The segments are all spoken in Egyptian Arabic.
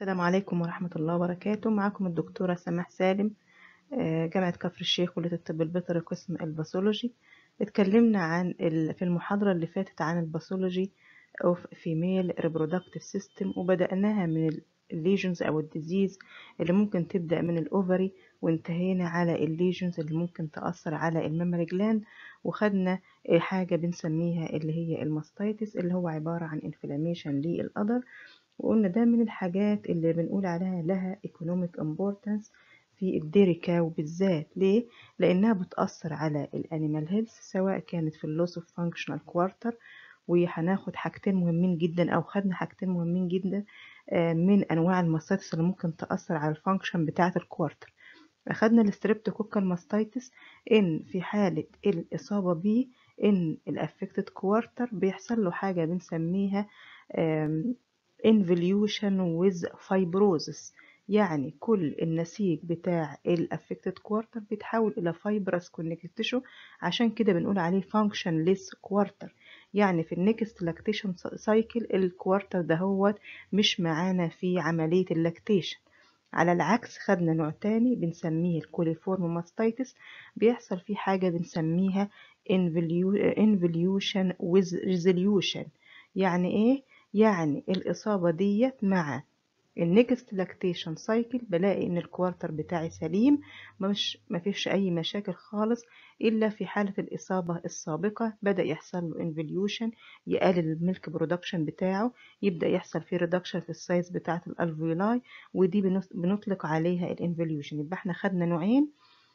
السلام عليكم ورحمة الله وبركاته معكم الدكتورة سماح سالم آه، جامعة كفر الشيخ كلية الطب البيطري قسم الباثولوجي اتكلمنا عن ال- في المحاضرة اللي فاتت عن الباثولوجي of female reproductive system وبدأناها من الليجنز أو الديزيز اللي ممكن تبدأ من الأوفري وانتهينا على الليجنز اللي ممكن تأثر على الممري جلاند وخدنا حاجة بنسميها اللي هي الماستيتس اللي هو عبارة عن انفلاميشن للقدر وقلنا ده من الحاجات اللي بنقول عليها لها economic importance في الديري كاو بالذات ليه؟ لأنها بتأثر على الانيمال هيلث سواء كانت في اللوس اوف فانكشنال كوارتر وهناخد حاجتين مهمين جدا أو خدنا حاجتين مهمين جدا آه، من أنواع الماستيتس اللي ممكن تأثر على الفانكشن بتاعة الكوارتر أخدنا الستريبتوكوكال ماستيتس إن في حالة الإصابة بيه إن الأفكتد كوارتر بيحصل له حاجة بنسميها آم، involution with fibrosis يعني كل النسيج بتاع الافكتد كوارتر بيتحول الى fibrous connective tissue عشان كده بنقول عليه functionless كوارتر يعني في النكست لاكتيشن سايكل الكوارتر ده هو مش معانا في عملية اللاكتيشن على العكس خدنا نوع تاني بنسميه الكوليفورم ماستيتس بيحصل فيه حاجة بنسميها involu- involution with resolution يعني ايه؟ يعني الإصابة ديت مع النكست لاكتيشن سايكل بلاقي ان الكوارتر بتاعي سليم مش مفيش اي مشاكل خالص الا في حالة الاصابة السابقة بدأ يحصل له انفليوشن يقلل الميلك برودكشن بتاعه يبدأ يحصل فيه ريدكشن في السايز بتاعة الالفيولاي ودي بنس- بنطلق عليها الانفليوشن يبقى احنا خدنا نوعين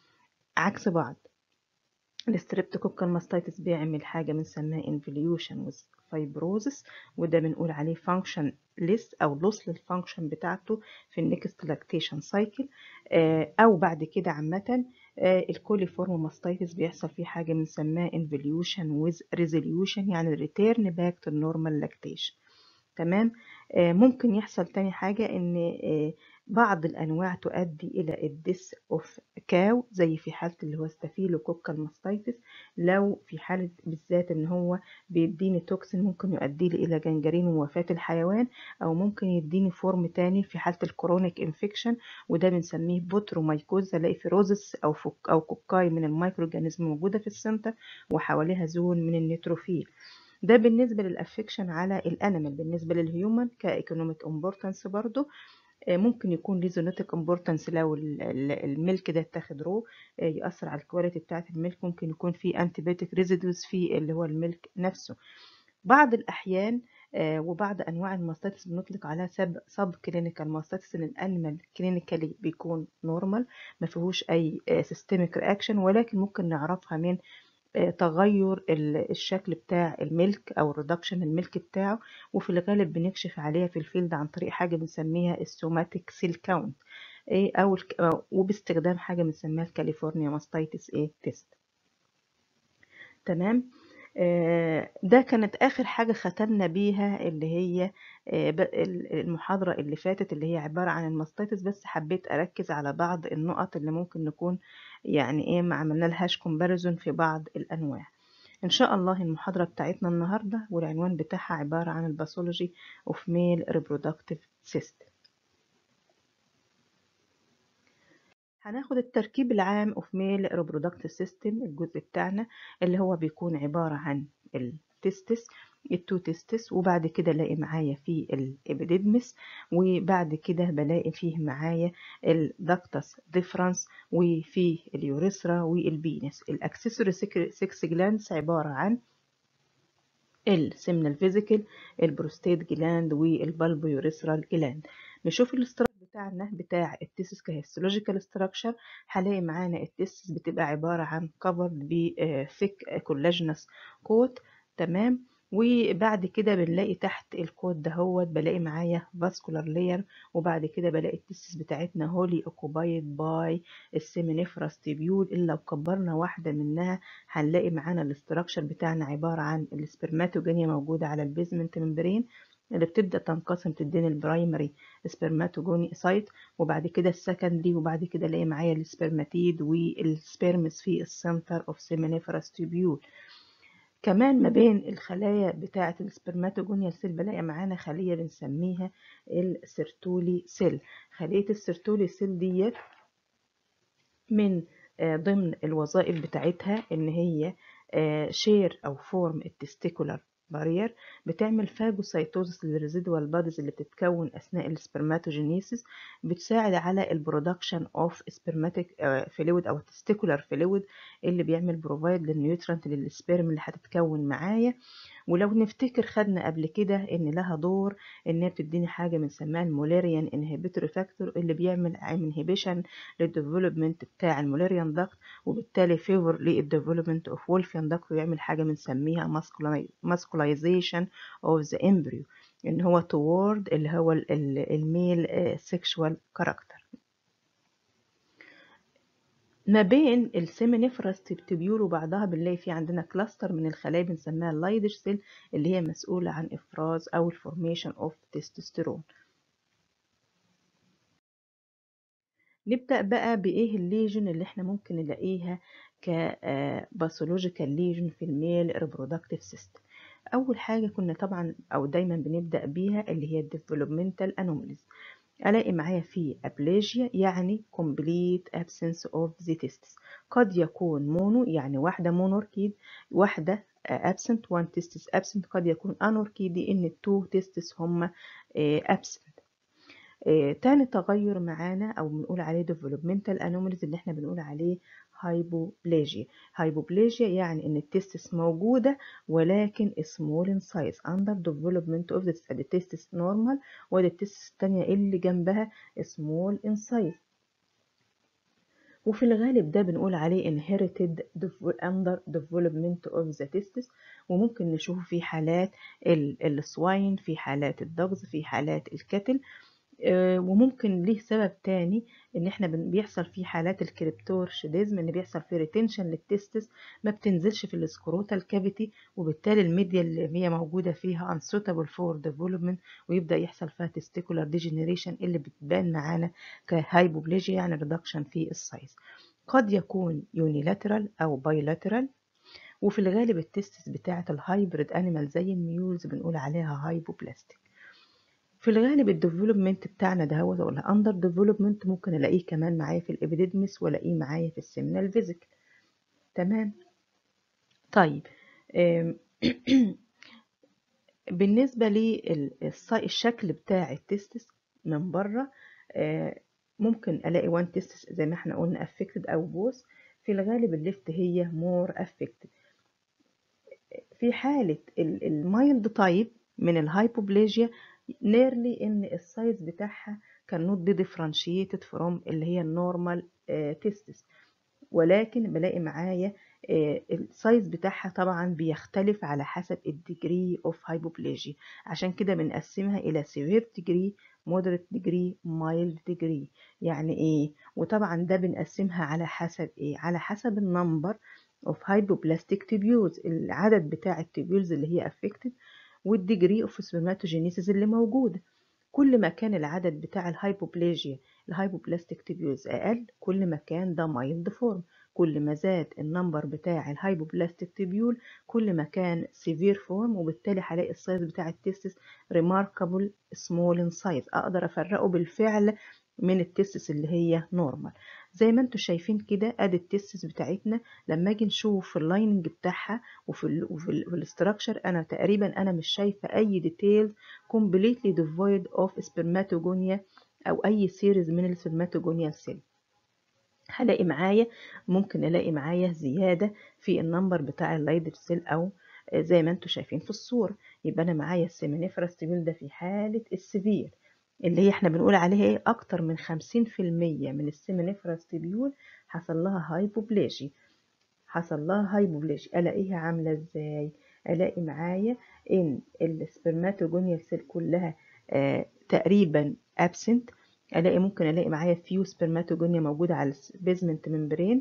عكس بعض الستريبتوكوكال ماستيتس بيعمل حاجة بنسميها involution with fibrosis وده بنقول عليه function less أو loss للفانكشن بتاعته في النكست لاكتيشن سايكل أو بعد كده عامة آه، الكوليفورم ماستيتس بيحصل فيه حاجة بنسميها involution with resolution يعني return back to normal lactation تمام آه، ممكن يحصل تاني حاجة ان آه، بعض الانواع تؤدي الى الديس اوف كاو زي في حالة اللي هو ستافيلوكوكال ماستيتس لو في حالة بالذات ان هو بيديني توكسين ممكن يؤدي لي الى جنجرين ووفاة الحيوان او ممكن يديني فورم تاني في حالة الكرونيك انفكشن وده بنسميه بوترومايكوز الاقي فيروزس او فك او كوكاي من المايكرو اورجانيزم موجودة في السنتر وحواليها زون من النيتروفيل ده بالنسبة للأفكشن على الأنيمال بالنسبة للهيومن كإيكونوميك امبورتانس برضو آه، ممكن يكون ليه زونوتيك امبورتانس لو ال- ال- الميلك ده اتاخد رو آه، يأثر على الكواليتي بتاعة الميلك ممكن يكون في انتيبيوتيك ريزيدوز في اللي هو الميلك نفسه بعض الأحيان آه، وبعض أنواع الماستاتس بنطلق عليها سب سب كلينيكال ماستاتس إن الأنيمال كلينيكالي بيكون نورمال ما فيهوش أي سيستميك رياكشن ولكن ممكن نعرفها من آه، تغير ال- الشكل بتاع الملك او الريدكشن الملك بتاعه وفي الغالب بنكشف عليها في الفيلد عن طريق حاجه بنسميها السوماتيك سيل كاونت ايه او الك- أو- وباستخدام حاجه بنسميها الكاليفورنيا ماستيتس ايه تيست تمام آه، ده كانت آخر حاجة ختمنا بيها اللي هي آه، ب- ال- المحاضرة اللي فاتت اللي هي عبارة عن الماستيتس بس حبيت أركز على بعض النقط اللي ممكن نكون يعني إيه ما عملنا لهاش كومباريزون في بعض الأنواع إن شاء الله المحاضرة بتاعتنا النهاردة والعنوان بتاعها عبارة عن الباثولوجي of male reproductive system هناخد التركيب العام of male reproductive system الجزء بتاعنا اللي هو بيكون عبارة عن التستس التو تستس وبعد كده الاقي معايا فيه الابيديدمس وبعد كده بلاقي فيه معايا الدكتس ديفرنس وفيه اليوريثرا والبينس الاكسسوري سكس جلاندز عبارة عن السيمنال فيزيكال البروستيت جلاند والبالبو يوريثرال جلاند نشوف الاستراك بتاعنا بتاع التيسس كهيستولوجيكال ستراكشر هلاقي معانا التيسس بتبقى عبارة عن كفرد بثيك كولاجينس كوت تمام وبعد كده بنلاقي تحت الكوت دهوت بلاقي معايا فاسكولار لاير وبعد كده بلاقي التيسس بتاعتنا هولي اوكوبايد باي السيمينيفراس تيبيول الا لو كبرنا واحدة منها هنلاقي معانا الاستراكشر بتاعنا عبارة عن السبرماتوجينيا موجودة على البيزمنت ممبرين اللي بتبدأ تنقسم تديني البرايمري سبرماتوجوني سايت وبعد كده السكندري وبعد كده الاقي معايا السبرماتيد والسبرمس في السنتر اوف سيمينيفراس تيبيول كمان ما بين الخلايا بتاعة السبرماتوجونيال سيل بلاقي معانا خلية بنسميها السيرتولي سيل خلية السيرتولي سيل ديت من ضمن الوظائف بتاعتها ان هي شير او فورم التستيكولار بارير بتعمل فاجوسايتوزس للريزيدوال بادز اللي بتتكون اثناء السبرماتوجينيسيس بتساعد على البرودكشن اوف سبرماتيك فلويد او تستيكولار فلويد اللي بيعمل بروفايد للنيوترانت للسبرم اللي هتتكون معايا ولو نفتكر خدنا قبل كده ان لها دور ان هي بتديني حاجه بنسميها المولاريان انهبيتوري فاكتور اللي بيعمل انهبيشن للديفلوبمنت بتاع المولاريان داكت وبالتالي فيفور للديفلوبمنت اوف وولفيان داكت ويعمل حاجه بنسميها ماسكولايزيشن اوف ذا امبريو ان هو toward اللي هو الميل سيكشوال كاركتر ما بين السيمينيفرس تبيول وبعضها بنلاقي في عندنا كلاستر من الخلايا بنسميها اللايدش سيل اللي هي مسؤولة عن إفراز أو الفورميشن أوف تستوستيرون نبدأ بقى بإيه الليجن اللي احنا ممكن نلاقيها كباثولوجيكال ليجن في الميل ريبرودكتيف سيستم أول حاجة كنا طبعا أو دايما بنبدأ بيها اللي هي الديفلوبمنتال أنوماليز ألاقي معايا في أبليجيا يعني complete absence of the testis قد يكون مونو يعني واحدة مونوركيد واحدة absent one testis absent قد يكون أنوركيد إن التو testis هما absent تاني تغير معانا أو بنقول عليه developmental anomalies اللي احنا بنقول عليه هايبوبليجيا هايبوبليجيا يعني ان التستس موجودة ولكن small in size under development of the ادي التستس normal وادي التستس التانية اللي جنبها small in size وفي الغالب ده بنقول عليه inherited under development of the testis وممكن نشوفه في حالات السواين في حالات الدغز في حالات الكتل وممكن ليه سبب تاني ان احنا بيحصل في حالات الكريبتورشيديزم ان بيحصل في ريتنشن للتستس ما بتنزلش في السكروتال كافيتي وبالتالي الميديا اللي هي موجوده فيها unsuitable for development ويبدا يحصل فيها تستيكولار ديجنريشن اللي بتبان معانا كهايبوبليجيا يعني ريدكشن في السايز قد يكون يونيلاترال او بايلاترال وفي الغالب التستس بتاعه الهايبريد انيمال زي الميولز بنقول عليها هايبوبلاستيك في الغالب الديفلوبمنت بتاعنا ده هو ولا اندر ديفلوبمنت ممكن الاقيه كمان معايا في الابيديدمس والاقيه معايا في السيمينال فيزيك تمام طيب بالنسبه للشكل بتاع التستس من بره ممكن الاقي وان تستس زي ما احنا قلنا افكتد او بوس في الغالب الليفت هي مور افكتد في حاله المايلد تايب من الهايبوبليجيا نيرلي ان السايز بتاعها كان نوت بي ديفرنشيتد فروم اللي هي النورمال تيستس ولكن بلاقي معايا السايز بتاعها طبعا بيختلف على حسب الديجري اوف هايبوبليجيا عشان كده بنقسمها الى سيفير ديجري مودريت ديجري مايلد ديجري يعني ايه وطبعا ده بنقسمها على حسب ايه على حسب النمبر اوف هايبوبلاستيك تيبيولز العدد بتاع التيبيولز اللي هي افكتد والديجري اوف سبرماتوجينيسيس اللي موجودة كل ما كان العدد بتاع الهايبوبليجيا الهايبوبلاستيك تيبيولز أقل كل ما كان ده مايلد فورم كل ما زاد النمبر بتاع الهايبوبلاستيك تيبيول كل ما كان سيفير فورم وبالتالي هلاقي السايز بتاع التستس ريماركابل سمول ان سايز اقدر افرقه بالفعل من التستس اللي هي نورمال زي ما انتم شايفين كده ادي التستس بتاعتنا لما اجي نشوف اللايننج بتاعها وفي ال وفي الاستراكشر انا تقريبا انا مش شايفه اي ديتيلز completely devoid of spermatogonia او اي سيريز من السpermatogonia سيل هلاقي معايا ممكن الاقي معايا زياده في النمبر بتاع اللايدر سيل او زي ما انتم شايفين في الصوره يبقى انا معايا السيمينيفراس تيبيول ده في حاله السيفير اللي هي احنا بنقول عليها ايه اكتر من 50% من السيمينيفراس تيبيول حصل لها هايبوبليجي حصل لها هايبوبليجي الاقيها عامله ازاي الاقي معايا ان السبرماتوجونيال سيل كلها آه تقريبا ابسنت الاقي ممكن الاقي معايا فيو سبرماتوجونيا موجوده على البيزمنت ممبرين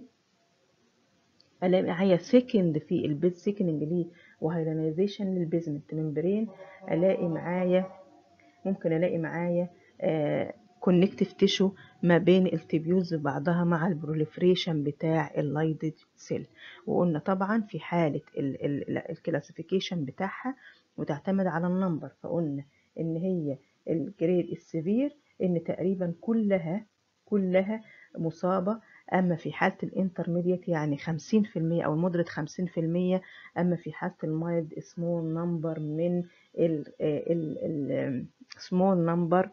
الاقي معايا سيكند في البيز سيكننج ليه وهايلانيزيشن للبيزمنت ممبرين الاقي معايا ممكن الاقي معايا كونكتيف تيشو ما بين التبيولز ببعضها مع البروليفريشن بتاع اللايدد سيل وقلنا طبعا في حالة الكلاسيفيكيشن بتاعها وتعتمد على النمبر فقلنا ان هي الجريد السيفير ان تقريبا كلها كلها مصابة أما في حالة الانترميديت يعني خمسين في المية أو المودريت خمسين في المية أما في حالة المايلد سمول نمبر من ال ال ال سمول نمبر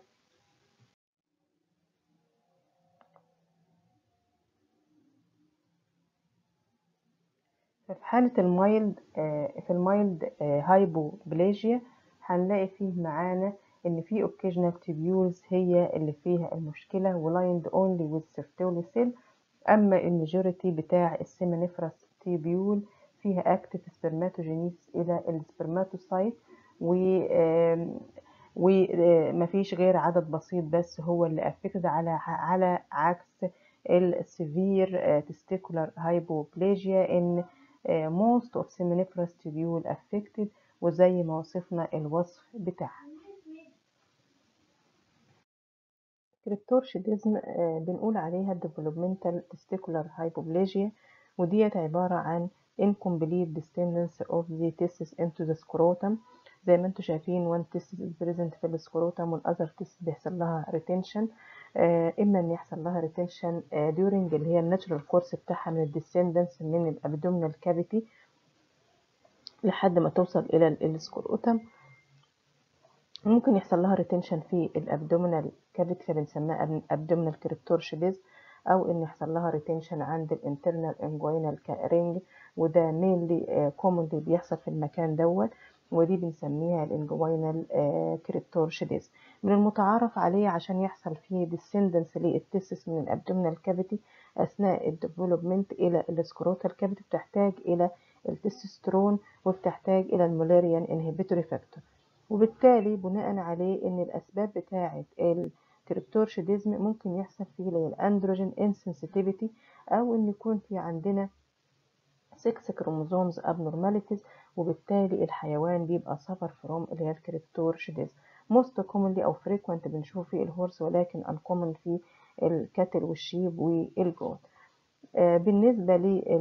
ففي حالة المايلد في المايلد هايبوبليجيا هنلاقي فيه معانا إن في اوكيجنال tubules هي اللي فيها المشكلة ولايند اونلي with sertoli cell أما الماجوريتي بتاع السيمينيفراس تيبيول فيها اكتف سبرماتوجينيس إلى السبرماتوسايت و ومفيش غير عدد بسيط بس هو اللي افكتد على على عكس السيفير تستيكولار هايبوبليجيا ان most of seminiferous tubule affected وزي ما وصفنا الوصف بتاعها كريبتورشيديزم بنقول عليها developmental testicular hypoplasia وديت عبارة عن incomplete descendance of the testis into the scrotum زي ما انتم شايفين one testis is present في السكروتم والأذر testis بيحصل لها retention إما إن يحصل لها retention during اللي هي الناتشورال كورس بتاعها من الديسندنس من الابدومينال كافيتي لحد ما توصل إلى السكروتم ممكن يحصل لها ريتنشن في الابدومينال كافيتي فبنسميها ابدومينال كريبتورشيديز او ان يحصل لها ريتنشن عند الانترنال انجوينال رينج وده مينلي كومنلي بيحصل في المكان دوت ودي بنسميها الانجوينال كريبتورشيديز من المتعارف عليه عشان يحصل فيه ديسندنس للتستس من الابدومينال كافيتي اثناء الديفلوبمنت الى السكروتال كافيتي بتحتاج الى التستوستيرون وبتحتاج الى المولاريان انهبيتوري فاكتور وبالتالي بناء عليه ان الاسباب بتاعه الكريبتورشيديزم ممكن يحصل فيه اللي هي الاندروجين انسنسيتيفيتي او ان يكون في عندنا 6 كروموزومز abnormalities وبالتالي الحيوان بيبقى سفر فروم اللي هي الكريبتورشيديزم موست كومنلي او فريكوينت بنشوفه في الهورس ولكن انكومن في الكاتل والشيب والجود آه بالنسبه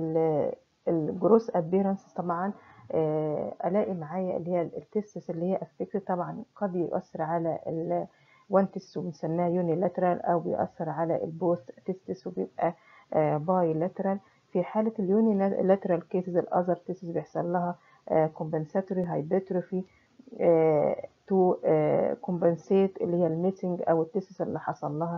للجروس ابيرنس طبعا الاقي معايا اللي هي التستس اللي هي افكت طبعا قد يؤثر على الوانتس وبنسميها يونيلاترال او بيأثر على البوث تستس وبيبقى باي لاترال في حالة اليونيلاترال كيسز الاذر تستس بيحصل لها كومبنساتوري هايبرتروفي تو كومبنسيت اللي هي الميسنج او التستس اللي حصل لها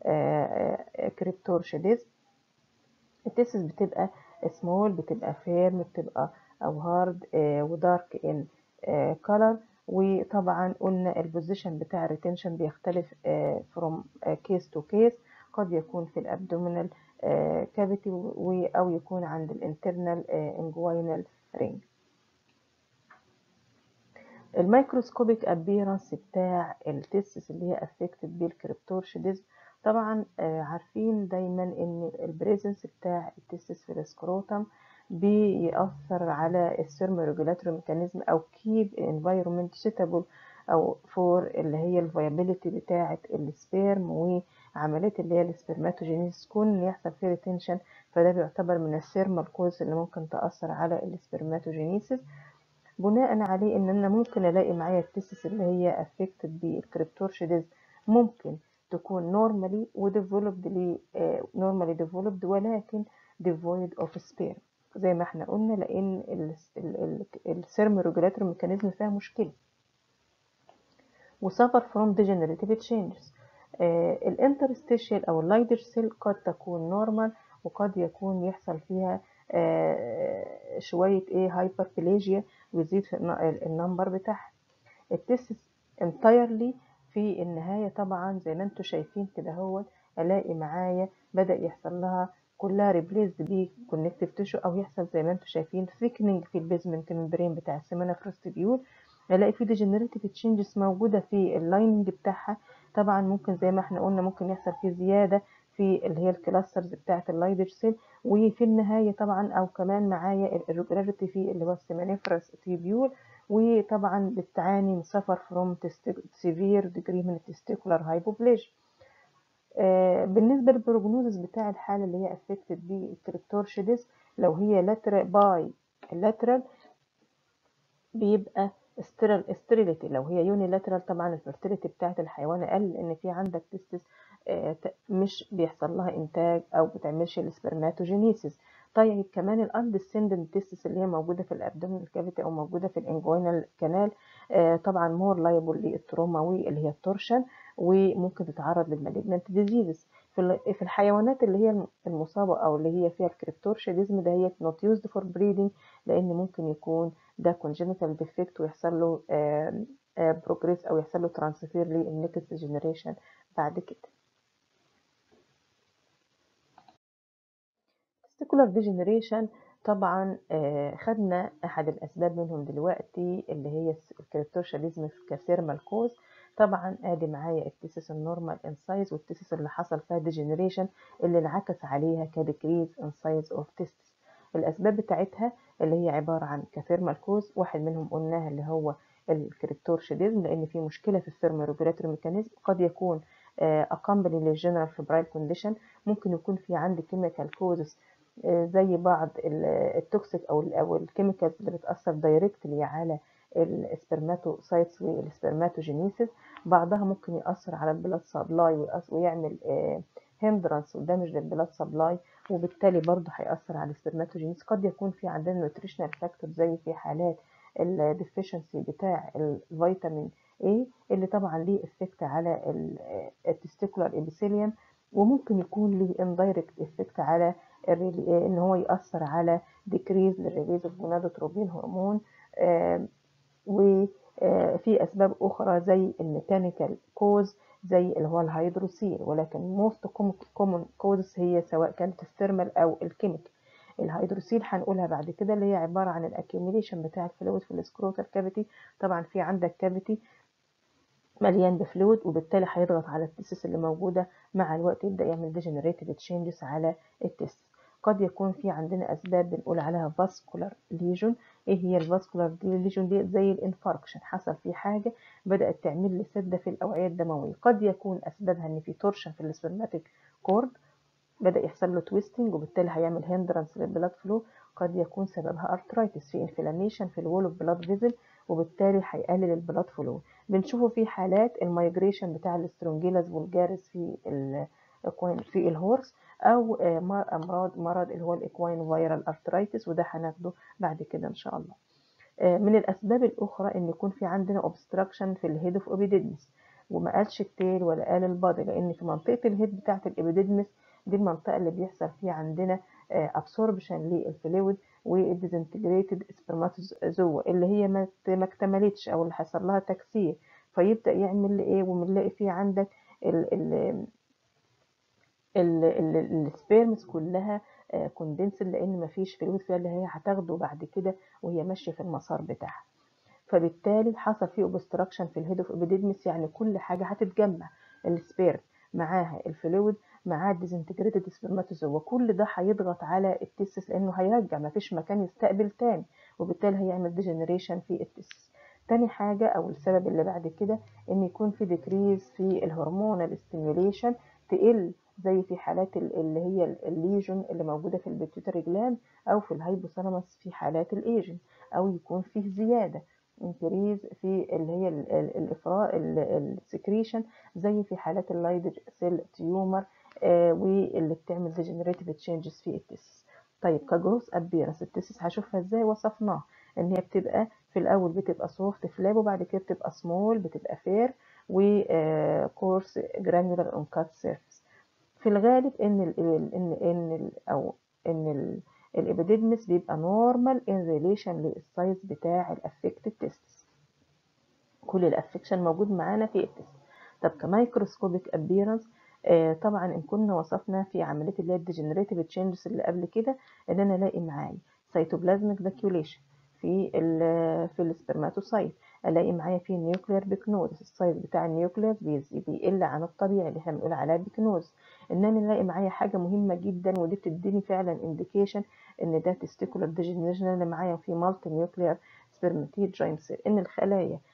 كريبتورشيديز التستس بتبقى سمول بتبقى فيرم بتبقى او هارد ودارك ان كولر وطبعا قلنا البوزيشن بتاع الريتنشن بيختلف فروم كيس تو كيس قد يكون في الابدومينال كافيتي او يكون عند الانترنال انجوينال رينج الميكروسكوبيك ابيرنس بتاع التستس اللي هي افكتد بالكريبتورشيديزم طبعا عارفين دايما ان البريزنس بتاع التستس في السكروتم بيأثر على السيرمو ريجولاتوري ميكانيزم او كيب انفايرمنت سيتابل او فور اللي هي الفيابيليتي بتاعه السبيرم وعمليه اللي هي السبرماتوجينيس كون يحصل فيه ريتنشن فده بيعتبر من السيرمال كوز اللي ممكن تأثر على السبرماتوجينيسيس بناء عليه ان انا ممكن الاقي معايا التستس اللي هي افكتد بالكريبتورشيديز ممكن تكون نورمالي وديفلوبد لي نورمالي ديفلوبد ولكن devoid of sperm زي ما احنا قلنا لان السيرم ريجولاتور ميكانيزم فيها مشكله وسفر فروم degenerative changes الانترستيشيال او اللايدر سيل قد تكون نورمال وقد يكون يحصل فيها آه شويه ايه هايبربليجيا ويزيد في النمبر بتاعها التستس انتايرلي في النهايه طبعا زي ما انتم شايفين كده هو الاقي معايا بدا يحصل لها كلها ريبليسد بكونكتيف تيشو او يحصل زي ما انتم شايفين ثيكنينج في البيزمنت ممبرين بتاع السيمانا فروستيبيول الاقي في ديجنريتيف تشينجز موجوده في اللايننج بتاعها طبعا ممكن زي ما احنا قلنا ممكن يحصل فيه زياده في اللي هي الكلاسترز بتاعه اللايدر سيل وفي النهايه طبعا او كمان معايا الريجولاريتي في اللي هو السيمانيفرس تيبيول وطبعا بتعاني من سفر فروم سيفير ديجري من التستيكولار هايبوبليجيا آه، بالنسبة للبروجنوزس بتاع الحالة اللي هي affected بالكريبتورشيدس لو هي lateral باي lateral بيبقى sterile sterility لو هي unilateral طبعا الفرتيليتي بتاعت الحيوان اقل لان في عندك تستس مش بيحصل لها انتاج او بتعملش السبرماتوجينيسيس طيب كمان الاندسندنت تيستس اللي هي موجوده في الابدومينال كافيتي او موجوده في الانجوينال كانال طبعا مور لايبل للتروما واللي هي التورشن وممكن تتعرض للمالجنت ديزيزز في الحيوانات اللي هي المصابه او اللي هي فيها الكريبتورشيدزم ده هي نوت يوزد فور بريدنج لان ممكن يكون ده كونجنتال ديفكت ويحصل له بروجريس او يحصل له ترانسفير للنكست جنريشن بعد كده testicular degeneration طبعا خدنا احد الاسباب منهم دلوقتي اللي هي الكريبتورشاليزم كثيرمال كوز طبعا ادي معايا التيسس النورمال ان سايز والتيسس اللي حصل فيها ديجنريشن اللي انعكس عليها كديكريز ان سايز اوف تيسس الاسباب بتاعتها اللي هي عباره عن كثيرمال كوز واحد منهم قلناها اللي هو الكريبتورشيديزم لان في مشكله في الثيرموريجولاتوري ميكانيزم قد يكون اكمبلي للجنرال فيبرايل كونديشن ممكن يكون في عندي كيميكال كوزز زي بعض التوكسيك او او الكيميكالز اللي بتاثر دايركتلي على السبرماتوسايتس والسبرماتوجينيسيس بعضها ممكن ياثر على البلاد سبلاي ويعمل هندرانس ودامج للبلاد سبلاي وبالتالي برضه هيأثر على السبرماتوجينيس قد يكون في عندنا نوتريشنال فاكتور زي في حالات الديفيشنسي بتاع الفيتامين A اللي طبعا ليه افكت على التستيكولار ابيثيليوم وممكن يكون ليه اندايركت افكت على ان هو يأثر على ديكريز للريليز اوف جونادوتروبين هرمون وفي اسباب اخرى زي الميكانيكال كوز زي اللي هو الهيدروسيل ولكن موست كومن كوزز هي سواء كانت الثيرمال او الكيميكال الهيدروسيل هنقولها بعد كده اللي هي عباره عن الاكيوميليشن بتاع الفلويد في السكروتال كافيتي طبعا في عندك كافيتي مليان بفلويد وبالتالي هيضغط على التيسس اللي موجوده مع الوقت يبدا يعمل ديجنريتيف تشينجز على التيسس قد يكون في عندنا اسباب بنقول عليها فاسكولار ليجون ايه هي الفاسكولار ليجون دي زي الانفاركشن حصل في حاجه بدات تعمل لي سده في الاوعيه الدمويه قد يكون اسبابها ان في تورشن في السبرماتيك كورد بدا يحصل له تويستنج وبالتالي هيعمل هندرنس للبلاد فلو قد يكون سببها ارترايتس في انفلاميشن في الوول اوف بلاد فيزل وبالتالي هيقلل البلاد فلو بنشوفه في حالات المايجريشن بتاع الاسترونجيلاس فولجاريس في في الهورس او امراض مرض اللي هو الاكواين فيرال ارترايتس وده هناخده بعد كده ان شاء الله من الاسباب الاخرى ان يكون في عندنا اوبستراكشن في الهيد اوف اوبيديدمس وما قالش التيل ولا قال البادي لان في منطقه الهيد بتاعه الابيديدمس دي المنطقه اللي بيحصل فيها عندنا ابسوربشن للفلويد والديزنتجريتد سبرماتوزوا اللي هي ما اكتملتش او اللي حصل لها تكسير فيبدا يعمل ايه وبنلاقي فيه عندك ال ال السبيرمز كلها كوندنس لان مفيش فلويد فيها اللي هي هتاخده بعد كده وهي ماشيه في المسار بتاعها فبالتالي حصل فيه اوبستراكشن في الهيد اوف ابيديدمس يعني كل حاجه هتتجمع السبيرم معاها الفلويد معاه الديزنتجريتد سبرماتوزوا كل ده هيضغط على التستس لانه هيرجع مفيش مكان يستقبل تاني وبالتالي هيعمل ديجنريشن في التستس تاني حاجة أو السبب اللي بعد كده إن يكون في ديكريز في الهرمونال ستيميوليشن تقل زي في حالات اللي هي الليجون اللي موجودة في البيتيوتري جلاند أو في الهايبوثالاموس في حالات الإيجن أو يكون فيه زيادة انكريز في اللي هي الإفراء السكريشن زي في حالات اللايدج سيل تيومر آه واللي بتعمل ديجنريتيف تشينجز في التسس طيب كجروس ابيرنس التسس هشوفها ازاي وصفناها ان هي بتبقى في الاول بتبقى سوفت فلاب وبعد كده بتبقى سمول بتبقى فير وكورس جرانيولار اون كات سيرفيس في الغالب ان ال ان ان ال او ان الابيديدمس بيبقى نورمال ان ريليشن للسايز بتاع الافكتد تيستس كل الافكشن موجود معانا في التست طب كمايكروسكوبيك ابيرنس آه طبعا ان كنا وصفنا في عمليه اللي هي الديجنريتيف تشينجز اللي قبل كده ان انا الاقي معايا سيتوبلازميك فاكيوليشن في ال في السبرماتوسايت الاقي معايا فيه نيوكلير بيكنوز السايز بتاع النيوكلير بيقل عن الطبيعي اللي احنا بنقول عليها بيكنوز ان انا الاقي معايا حاجه مهمه جدا ودي بتديني فعلا انديكيشن ان ده تستيكولار ديجنريشن اللي معايا في مالتي نيوكلير سبرماتيد جاينت سيل ان الخلايا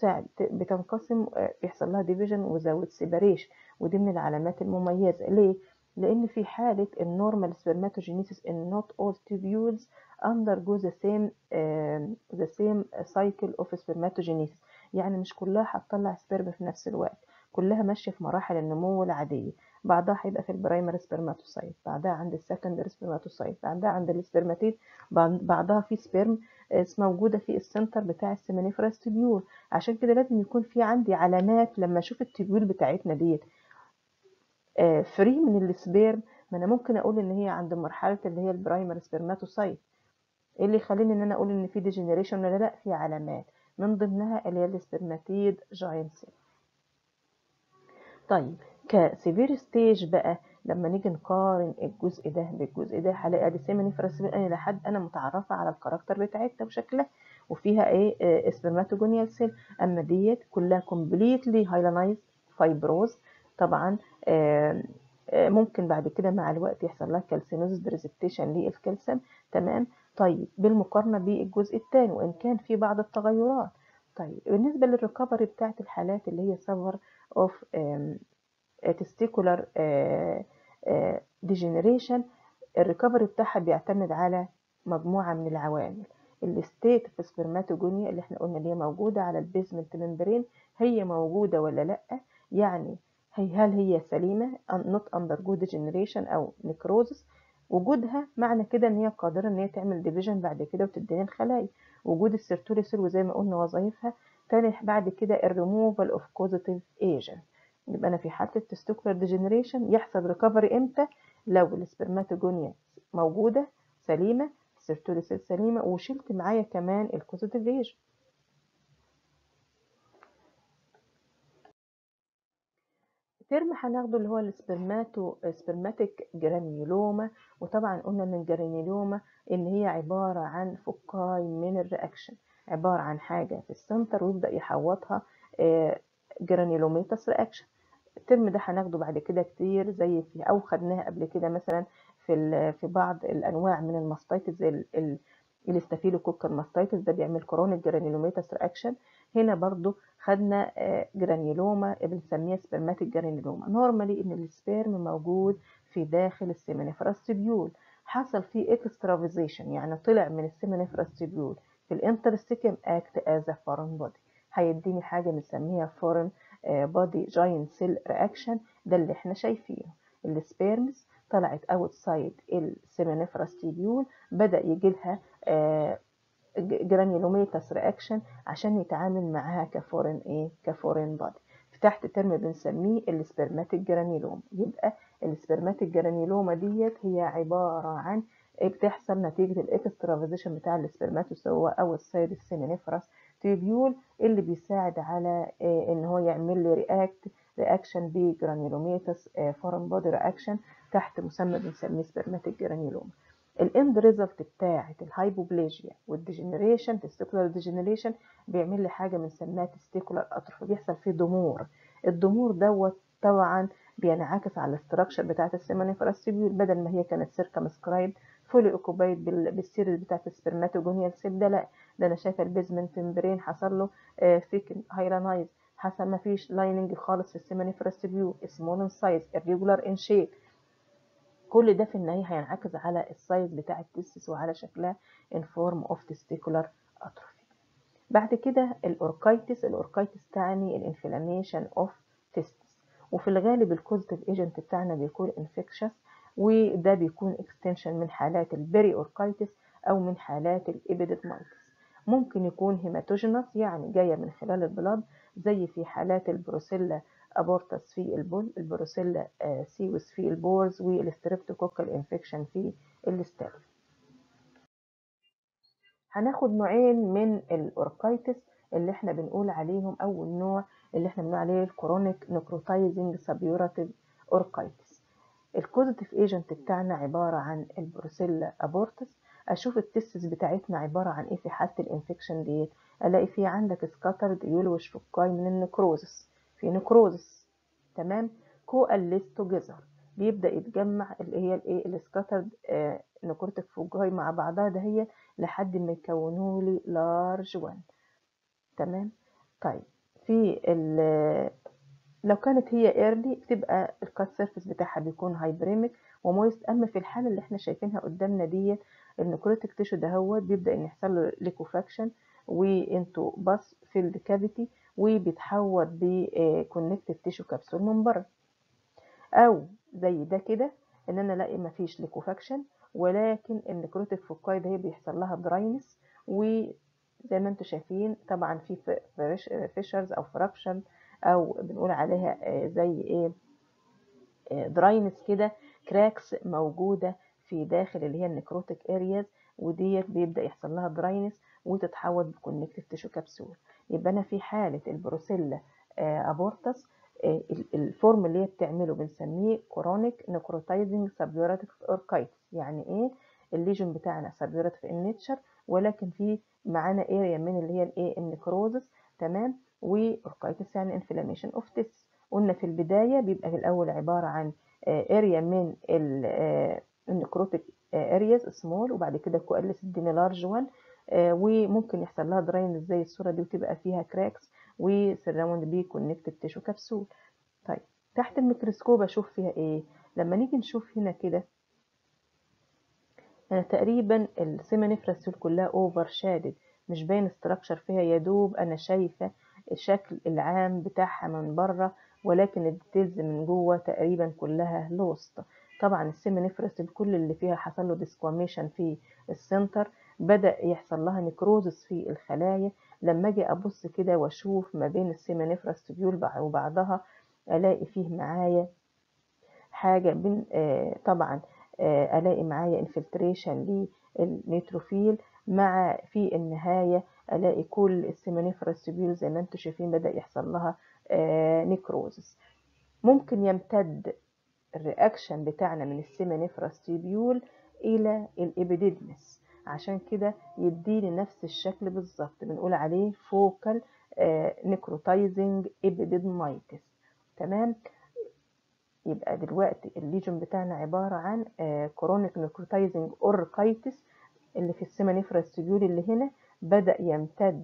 بتساعد بتنقسم بيحصل لها ديفيجن وزود سيباريشن ودي من العلامات المميزة ليه؟ لأن في حالة النورمال spermatogenesis in not all tubules undergo the same uh, the same cycle of spermatogenesis يعني مش كلها هتطلع سبرم في نفس الوقت كلها ماشية في مراحل النمو العادية بعدها هيبقى في البرايمري سبرماتوسايت بعدها عند السكندري سبرماتوسايت بعدها عند السبرماتيد بعدها في سبرم موجودة في السنتر بتاع السيمينيفراس تبيول عشان كده لازم يكون في عندي علامات لما اشوف التبيول بتاعتنا ديت فري من السبيرم ما انا ممكن اقول ان هي عند مرحله اللي هي البرايمري سبرماتوسايت ايه اللي يخليني ان انا اقول ان في ديجنريشن ولا لا في علامات من ضمنها اللي هي السبرماتيد جاينت سيل طيب كسيفير ستيج بقى لما نيجي نقارن الجزء ده بالجزء ده هلاقي ادي سيمينيفراس انا لحد انا متعرفه على الكاركتر بتاعتها وشكلها وفيها ايه سبرماتوجونيال سيل اما ديت كلها كومبليتلي هايلانايزد فايبروز طبعا آآ آآ ممكن بعد كده مع الوقت يحصل لها كالسينوز بريزبتيشن للكالسيوم تمام طيب بالمقارنه بالجزء الثاني وان كان في بعض التغيرات طيب بالنسبه للريكفري بتاعت الحالات اللي هي سفر اوف تستيكولار ديجنريشن الريكفري بتاعها بيعتمد على مجموعه من العوامل الستيت في سبرماتوجونيا اللي احنا قلنا اللي هي موجوده على البيزمنت ممبرين هي موجوده ولا لا يعني هي هل هي سليمة not undergo degeneration أو necrosis وجودها معنى كده ان هي قادرة ان هي تعمل ديفيجن بعد كده وتديني الخلايا وجود السيرتولي سيل وزي ما قلنا وظائفها تاني بعد كده الريموفال اوف كوزيتيف ايجنت يبقى انا في حالة التستوكولار ديجنريشن يحصل ريكفري امتى لو السبرماتوجونيا موجودة سليمة السيرتولي سيل سليمة وشلت معايا كمان الكوزيتيف ايجنت ترم هناخده اللي هو السبرماتو سبرماتيك جرانيولوما وطبعا قلنا ان الجرانيولوما ان هي عبارة عن فقاي من الرياكشن عبارة عن حاجة في السنتر ويبدأ يحوطها جرانيولوميتس رياكشن الترم ده هناخده بعد كده كتير زي في او خدناها قبل كده مثلا في في بعض الانواع من الماستيتس زي الاستافيلوكوكال ماستيتس ده بيعمل كرونيك جرانيولوميتس رياكشن هنا برضو خدنا جرانيولوما بنسميها سبرماتيك جرانيولوما نورمالي ان السبيرم موجود في داخل السيمينيفراس تبيول حصل فيه اكسترافيزيشن يعني طلع من السيمينيفراس تبيول في الانترستيكم اكت از فورن بودي هيديني حاجه بنسميها فورن بودي جاينت سيل رياكشن ده اللي احنا شايفينه السبيرمز طلعت اوتسايد السيمينيفراس تبيول بدا يجي لها جرانيولوميتس رياكشن عشان يتعامل معاها كفورين ايه كفورين بادي في تحت ترم بنسميه السبرماتيك جرانيولوما يبقى السبرماتيك جرانيولوما ديت هي عباره عن بتحصل نتيجه الاكسترافيزيشن بتاع السبرماتوسوا او السايد السيمينيفراس تيبيول اللي بيساعد على إيه ان هو يعمل لي رياكت رياكشن بجرانيولوميتس فورين بودي رياكشن تحت مسمى بنسميه سبرماتيك جرانيولوما الاند ريزلت بتاعه الهايبوبليجيا والديجنريشن تستيكولار ديجنريشن بيعمل لي حاجه بنسميها تستيكولار اتروفي بيحصل فيه ضمور الضمور دوت طبعا بينعكس على الاستراكشر بتاعه السيمانيفراس تيبيول بدل ما هي كانت سيركمسكرايب فولي اوكوبايد بالسيريز بتاعه السبرماتوجونيال سيل ده لا ده انا شايفه البيزمنت ممبرين حصل له ثيك هايلانايز حصل ما فيش لايننج خالص في السيمانيفراس تيبيول سمول ان سايز irregular ان شيب كل ده في النهاية هينعكس على السايز بتاع التستس وعلى شكلها in form of testicular atrophy بعد كده الأوركايتس الأوركايتس تعني الانفلاميشن اوف تستس وفي الغالب الكوزيتيف ايجنت بتاعنا بيكون انفكشس وده بيكون اكستنشن من حالات البري أوركايتس أو من حالات الإبيديدمايتس ممكن يكون هيماتوجينس يعني جاية من خلال البلاد زي في حالات البروسيلا ابورتس في البول البروسيلا سيوس في البورز والستريبتوكوكال انفكشن في الستاف هناخد نوعين من الاوركايتس اللي احنا بنقول عليهم اول نوع اللي احنا بنقول عليه الكرونيك نكروتايزنج سابيوراتيف اوركايتس الكوزيتيف ايجنت بتاعنا عباره عن البروسيلا ابورتس اشوف التستس بتاعتنا عباره عن ايه في حاله الانفكشن ديت الاقي في عندك سكاترد يلوش فكاي من النكروزس في نكروزس تمام كواليس توجذر بيبدا يتجمع اللي هي الايه السكاترد آه نكروتيك فوجاي مع بعضها ده هي لحد ما يكونوا لي لارج وان تمام طيب في ال لو كانت هي ايرلي بتبقى الكات سيرفيس بتاعها بيكون هايبريميك ومويست اما في الحاله اللي احنا شايفينها قدامنا ديت النكروتيك تيشو دهوت بيبدا ان يحصل له ليكوفاكشن وانتو باس في الكافيتي وبيتحول بكونكتيف تيشو كبسول من بره او زي ده كده ان انا الاقي مفيش ليكوفاكشن ولكن النكروتيك فوكاي ده بيحصل لها دراينس وزي ما انتم شايفين طبعا في فيشرز او فراكشن او بنقول عليها زي ايه دراينس كده كراكس موجوده في داخل اللي هي النكروتيك ارياز وديت بيبدا يحصل لها دراينس وتتحول بكونكتيف تيشو كبسول يبقى انا في حاله البروسيلا ابورتس الفورم اللي هي بتعمله بنسميه كورونيك نكروتايزنج سبيوراتيف اوركايتس يعني ايه الليجن بتاعنا سبيوراتيف ان نيتشر ولكن في معانا اريا من اللي هي الايه النكروزس تمام واوركايتس يعني انفلاميشن اوف تيس قلنا في البدايه بيبقى في الاول عباره عن اريا من النكروتيك ارياز سمول وبعد كده كواليس الدنيا لارج وان وممكن يحصل لها دراين زي الصوره دي وتبقى فيها كراكس وسراوند بيه كونكتد تيشو كبسول طيب تحت الميكروسكوب اشوف فيها ايه لما نيجي نشوف هنا كده انا تقريبا السيمانيفراسول كلها اوفر شادد مش باين استراكشر فيها يا دوب انا شايفه الشكل العام بتاعها من بره ولكن الديتيلز من جوه تقريبا كلها لوست طبعا السيمانيفراسول كل اللي فيها حصل له ديسكواميشن في السنتر بدا يحصل لها نكروزس في الخلايا لما اجي ابص كده واشوف ما بين السيمانيفراس تبيول وبعضها الاقي فيه معايا حاجه بين آه طبعا آه الاقي معايا انفلتريشن للنيتروفيل مع في النهايه الاقي كل السيمانيفراس تبيول زي ما انتم شايفين بدا يحصل لها آه نيكروزس ممكن يمتد الرياكشن بتاعنا من السيمانيفراس تبيول الى الابيديدمس عشان كده يديني نفس الشكل بالظبط بنقول عليه فوكال نيكروتايزنج ابيديدمايتس تمام يبقى دلوقتي الليجن بتاعنا عبارة عن كورونيك نيكروتايزنج اوركايتس اللي في السيمانيفراس تبيول اللي هنا بدأ يمتد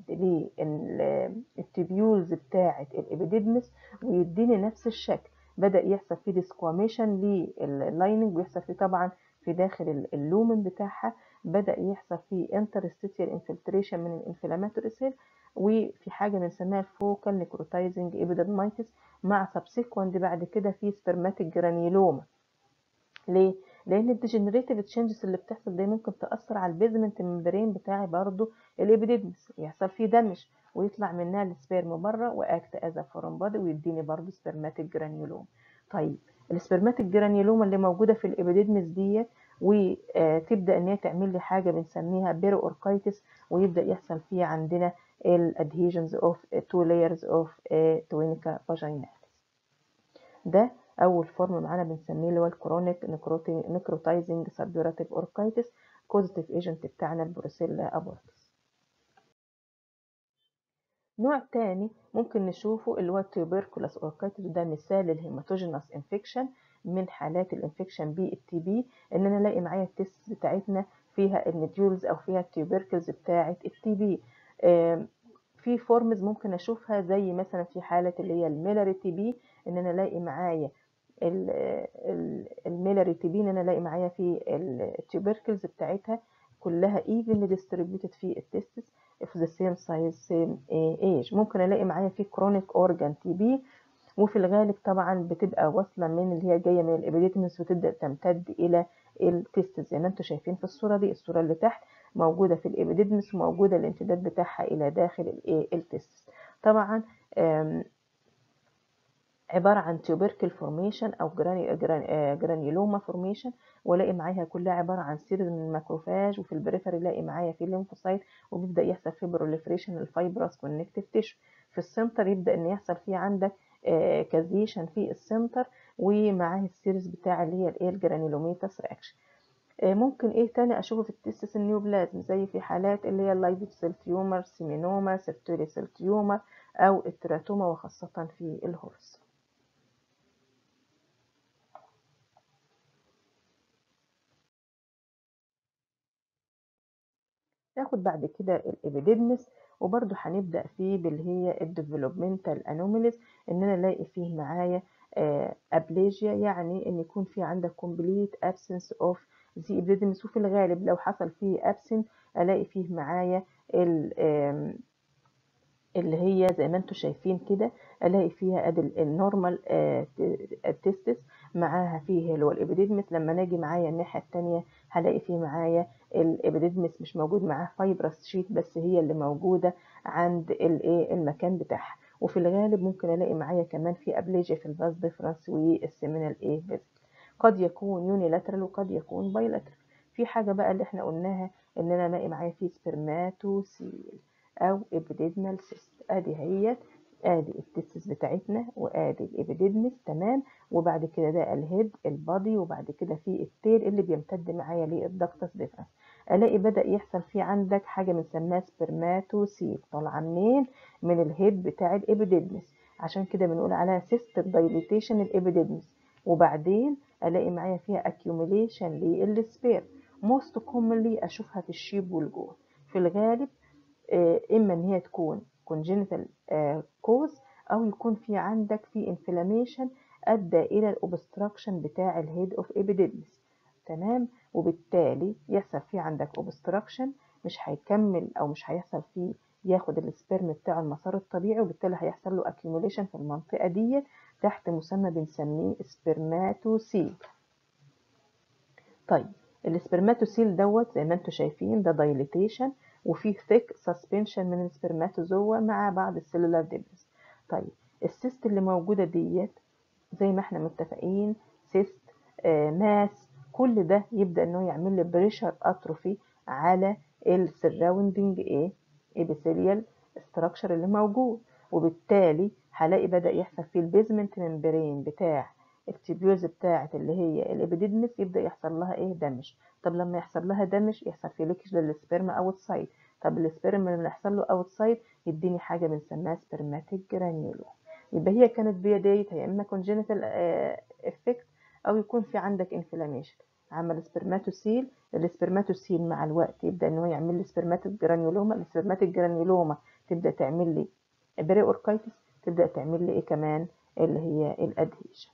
للتبيولز بتاعة الابيديدمس ويديني نفس الشكل بدأ يحصل فيه ديسكواميشن لللايننج ويحصل فيه طبعا في داخل اللومن بتاعها بدأ يحصل فيه انترستيتيال انفلتريشن من الانفلاماتوري سيل وفي حاجة بنسميها الفوكال نيكروتايزنج ايبيدرمايتس مع سبسيكوند بعد كده في سبرماتيك جرانيولوما ليه؟ لأن الديجنريتيف تشينجز اللي بتحصل دي ممكن تأثر على البيزمنت ممبرين بتاعي برضو الإبيديدمس يحصل فيه دمج ويطلع منها السبيرم بره وأكت أز فورم بادي ويديني برضو سبرماتيك جرانيولوما طيب السبرماتيك جرانيولوما اللي موجودة في الإبيديدمس ديت وتبدا ان هي تعمل لي حاجه بنسميها بيرو اوركايتس ويبدا يحصل فيه عندنا الادهيجنز اوف تو لايرز اوف توينيكا فاجيناليس ده اول فورم معانا بنسميه اللي هو الكرونيك نيكروتايزنج سبيوراتيف اوركايتس كوزيتيف ايجنت بتاعنا البروسيلا ابورتس نوع تاني ممكن نشوفه اللي هو التيوبركولاس اوركايتس ده مثال للهيماتوجينوس انفكشن من حالات الانفكشن بالتي بي ان انا الاقي معايا التست بتاعتنا فيها النديولز او فيها التيوبركلز بتاعه التي بي في فورمز ممكن اشوفها زي مثلا في حاله اللي هي الميلاري تي بي ان انا الاقي معايا الميلاري تي بي ان انا الاقي معايا في التيوبركلز بتاعتها كلها evenly distributed في التستس في the same size same age ممكن الاقي معايا في chronic organ تي بي وفي الغالب طبعا بتبقى واصله من اللي هي جايه من الابيديتمس وتبدا تمتد الى التستس زي ما انتم شايفين في الصوره دي الصوره اللي تحت موجوده في الابيديدمس وموجوده الامتداد بتاعها الى داخل الايه التستس طبعا عباره عن تيوبركل فورميشن او جرانيولوما فورميشن والاقي معاها كلها عباره عن سيريز من الماكروفاج وفي البريفري الاقي معايا في الليمفوسايت وبيبدا يحصل فيه بروليفريشن الفايبرس كونكتيف تيشو في السنتر يبدا ان يحصل فيه عندك كازيشن في السنتر ومعاه السيريز بتاع اللي هي الايه الجرانيولوميتاس رياكشن ممكن ايه تاني اشوفه في التستس النيوبلازم زي في حالات اللي هي اللايفوت سيل تيومر سيمينوما سيرتوري سيل تيومر او التراتوما وخاصة في الهورس ناخد بعد كده الابيديدمس وبرده هنبدأ فيه باللي هي الديفلوبمنتال انوميليز ان انا الاقي فيه معايا ابليجيا يعني ان يكون في عندك complete absence of the epididymis وفي الغالب لو حصل فيه absent الاقي فيه معايا اللي هي زي ما انتم شايفين كده الاقي فيها ادي النورمال تيستس معاها فيه اللي هو الابيديدمس لما ناجي معايا الناحيه الثانيه هلاقي فيه معايا الابيديدمس مش موجود معاه فايبرس شيت بس هي اللي موجوده عند الايه المكان بتاعها وفي الغالب ممكن الاقي معايا كمان في ابليجيا في الفاس ديفرنس والسيمينال ايه قد يكون يونيلاترال وقد يكون بايلاترال في حاجه بقى اللي احنا قلناها ان انا الاقي معايا فيه سبرماتوسيل او ابيديدمال سيست ادي هي ادي التستس بتاعتنا وادي الابيديدمس تمام وبعد كده ده الهيد البادي وبعد كده في التيل اللي بيمتد معايا للدكتس ديفرنس الاقي بدا يحصل في عندك حاجه بنسميها سبرماتوسيل طالعه منين من الهيد بتاع الابيديدمس عشان كده بنقول عليها سيستك دايليتيشن الابيديدمس وبعدين الاقي معايا فيها اكيوميليشن للسبير موست كومنلي اشوفها في الشيب والجول في الغالب اما ان هي تكون congenital cause او يكون في عندك في inflammation ادى الى الاوبستراكشن بتاع الهيد اوف ابيديدمس تمام وبالتالي يحصل في عندك اوبستراكشن مش هيكمل او مش هيحصل فيه ياخد السبرم بتاعه المسار الطبيعي وبالتالي هيحصل له accumulation في المنطقه دي تحت مسمى بنسميه سبرماتوسيل طيب السبرماتوسيل دوت زي ما انتم شايفين ده دايليتيشن وفيه ثيك سسبنشن من السبرماتوزوا مع بعض السيلولار ديبرز طيب السيست اللي موجوده ديت زي ما احنا متفقين سيست آه ماس كل ده يبدا انه يعمل لي بريشر اتروفي على السراوندنج ايه ابيثيليال ستراكشر اللي موجود وبالتالي هلاقي بدا يحصل فيه البيزمنت ممبرين بتاع التيبيوز بتاعت اللي هي الابيديدمس يبدا يحصل لها ايه دمج طب لما يحصل لها دمج يحصل في ليكج للسبرم اوت سايد طب السبرم لما يحصل له اوت سايد يديني حاجه بنسميها سبرماتيك جرانيولو يبقى هي كانت بدايتها يا اما كونجينيتال افكت او يكون في عندك انفلاميشن عمل سبرماتوسيل السبرماتوسيل مع الوقت يبدا ان هو يعمل لي سبرماتيك جرانيولوما السبرماتيك جرانيولوما تبدا تعمل لي بري اوركايتس تبدا تعمل لي ايه كمان اللي هي الادهيشن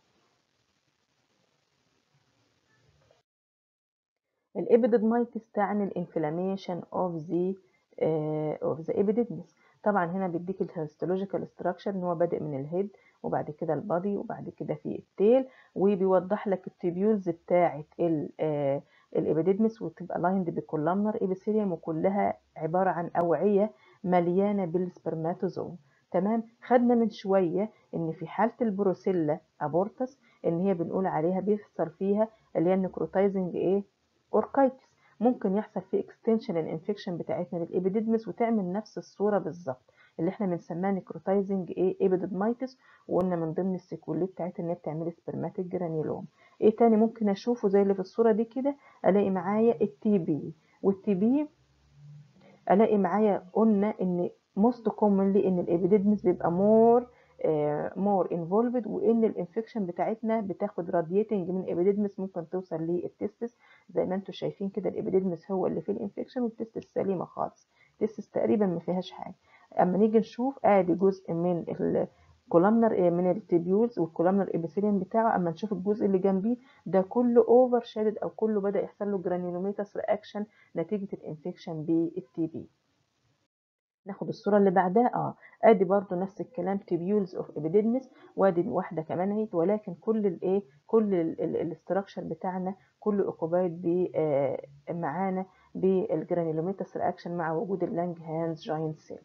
الابيديدمايتس تعني الانفلاميشن اوف ذا اوف ذا ابيديدمس طبعا هنا بيديك الهيستولوجيكال ستراكشر ان هو بادئ من الهيد وبعد كده البادي وبعد كده في التيل وبيوضح لك التيبيولز بتاعه الابيديدمس وتبقى لايند بكولامنر ابيثيليوم وكلها عباره عن اوعيه مليانه بالسبرماتوزوم تمام خدنا من شويه ان في حاله البروسيلا ابورتس ان هي بنقول عليها بيحصل فيها اللي هي النكروتايزنج ايه اوركايتس ممكن يحصل فيه اكستنشن الانفكشن بتاعتنا للابيديدمس وتعمل نفس الصوره بالظبط اللي احنا بنسميها نيكروتايزنج ايه ايبيديدمايتس وقلنا من ضمن السيكوليه بتاعتها ان هي بتعمل سبرماتيك جرانيولوم ايه تاني ممكن اشوفه زي اللي في الصوره دي كده الاقي معايا التي بي والتي بي الاقي معايا قلنا ان موست كومنلي ان الابيديدمس بيبقى مور مور انفولفد وان الانفكشن بتاعتنا بتاخد راديتنج من الابيديدمس ممكن توصل للتستس زي ما انتم شايفين كده الابيديدمس هو اللي فيه الانفكشن والتستس سليمه خالص التستس تقريبا ما فيهاش حاجه اما نيجي نشوف ادي جزء من الكولامنر من التيبيولز والكولامنر ابيثيليوم بتاعه اما نشوف الجزء اللي جنبيه ده كله اوفر شادد او كله بدا يحصل له جرانيولوميتاس رياكشن نتيجه الانفكشن بالتي بي ناخد الصوره اللي بعدها اه ادي برضو نفس الكلام تيبيولز اوف ابيديدمس وادي واحده كمان اهي ولكن كل الايه كل الاستراكشر بتاعنا كله اوكوبايد ب آه معانا بالجرانيولوميتاس رياكشن مع وجود اللانج هانز جاينت سيل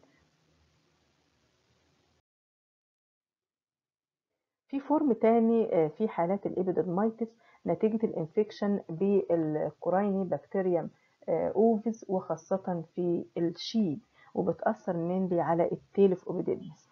في فورم تاني في حالات الابيديدمايتس نتيجة الانفكشن بالكورايني بكتيريوم اوفيس وخاصة في الشيب وبتأثر مينلي على التيلف اوبيديدمس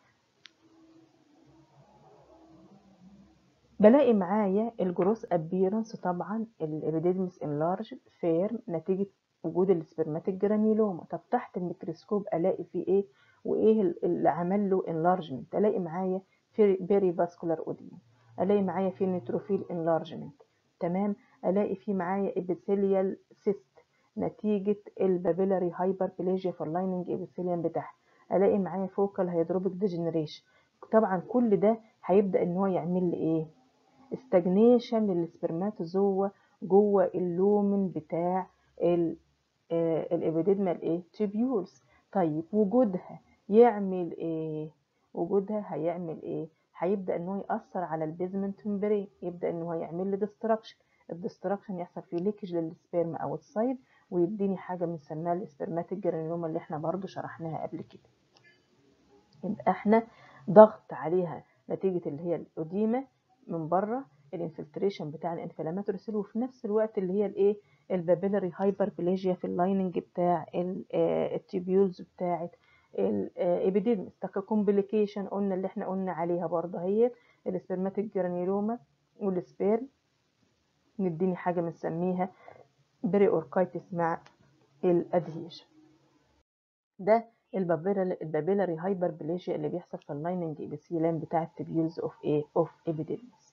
بلاقي معايا الجروس ابيرنس طبعا الابيديدمس انلارج فيرم نتيجة وجود السبرماتيك جرانيولوما طب تحت الميكروسكوب الاقي فيه ايه وايه اللي عمل له انلارجمنت الاقي معايا بيري فاسكولار اوديم الاقي معايا في نيتروفيل انلارجمنت تمام الاقي في معايا ابيثيليال سيست نتيجة البابيلاري هايبربليجيا في اللايننج ابيثيليوم بتاعها الاقي معايا فوكال هيدروبيك ديجنريشن طبعا كل ده هيبدا ان هو يعمل لي ايه استجنيشن للسبرماتوزوا جوه اللومن بتاع الابيديدمال ايه تيبيولز طيب وجودها يعمل ايه وجودها هيعمل ايه هيبدا ان هو ياثر على البيزمنت ممبرين يبدا ان هو يعمل لي ديستراكشن الديستراكشن يحصل فيه ليكج للسبيرم اوتسايد ويديني حاجه بنسميها الاسبرماتيك جرانيوما اللي احنا برضو شرحناها قبل كده يبقى احنا ضغط عليها نتيجه اللي هي الاوديما من بره الانفلتريشن بتاع الانفلاماتوري سيل وفي نفس الوقت اللي هي الايه البابيلاري هايبربليجيا في اللايننج بتاع التيبيولز بتاعه الابيديدمس كومبليكيشن قلنا اللي احنا قلنا عليها برضه هي السبرماتيك جرانيلوما والسبيرم نديني حاجه بنسميها بري اوركايتس مع الادهيشن ده البابيلاري هايبربليجيا اللي بيحصل في اللايننج ابيثيليوم بتاع التبيولز اوف ايه اوف ابيديدمس